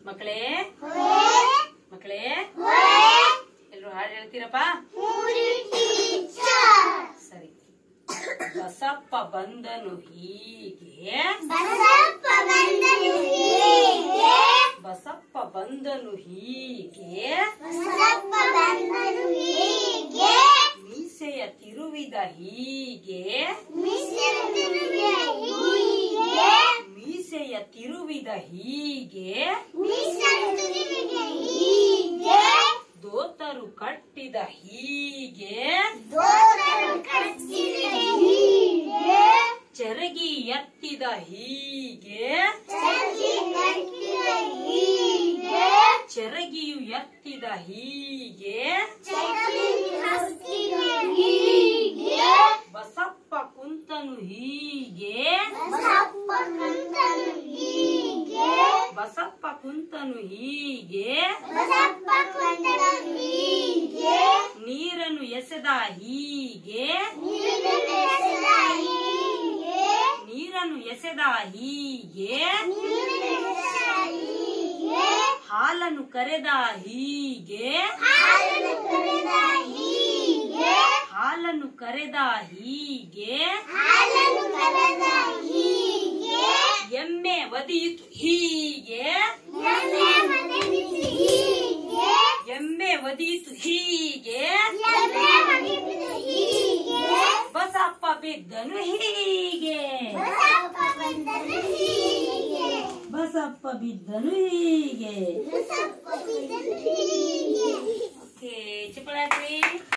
ಮಕ್ಕಳೇ ಮಕ್ಕಳೇ ಎಲ್ರು ಹಾಡು ಹೇಳ್ತೀರಪ್ಪ ಸರಿ ಬಸಪ್ಪ ಬಂದನು ಹೀಗೆ ಬಸಪ್ಪ ಬಂದನು ಹೀಗೆ ಮೀಸೆಯ ತಿರುವಿದ ಹೀಗೆ ಮೀಸೆಯ ತಿರುವಿದ ಹೀಗೆ ದೋತರು ಕಟ್ಟಿದ ಹೀಗೆ ಚೆರಗಿ ಎತ್ತಿದ ಹೀಗೆ ಚೆರಗಿಯು ಎತ್ತಿದ ಹೀಗೆ ಬಸಪ್ಪ ಕುಂತನು ಹೀಗೆ ಬಸಪ್ಪ ಕುಂತನು ಹೀಗೆ ನೀರನ್ನು ಎಸೆದ ಹೀಗೆ ನೀರನ್ನು ಎಸೆದ ಹೀಗೆ ಹಾಲನ್ನು ಕರೆದ ಹೀಗೆ ಹಾಲನ್ನು ಕರೆದ ಹೀಗೆ ಎಮ್ಮೆ ಒದಿಯಿತು ಹೀಗೆ ಎಮ್ಮೆ ಒದಿಯಿತು ಹೀಗೆ ಬಸಪ್ಪ ಬಿದ್ದನು ಹೀಗೆ ಬಸಪ್ಪ ಬಿದ್ದನು ಹೀಗೆ ಓಕೆ ಚಪ್ಪಳಾಕ್ರಿ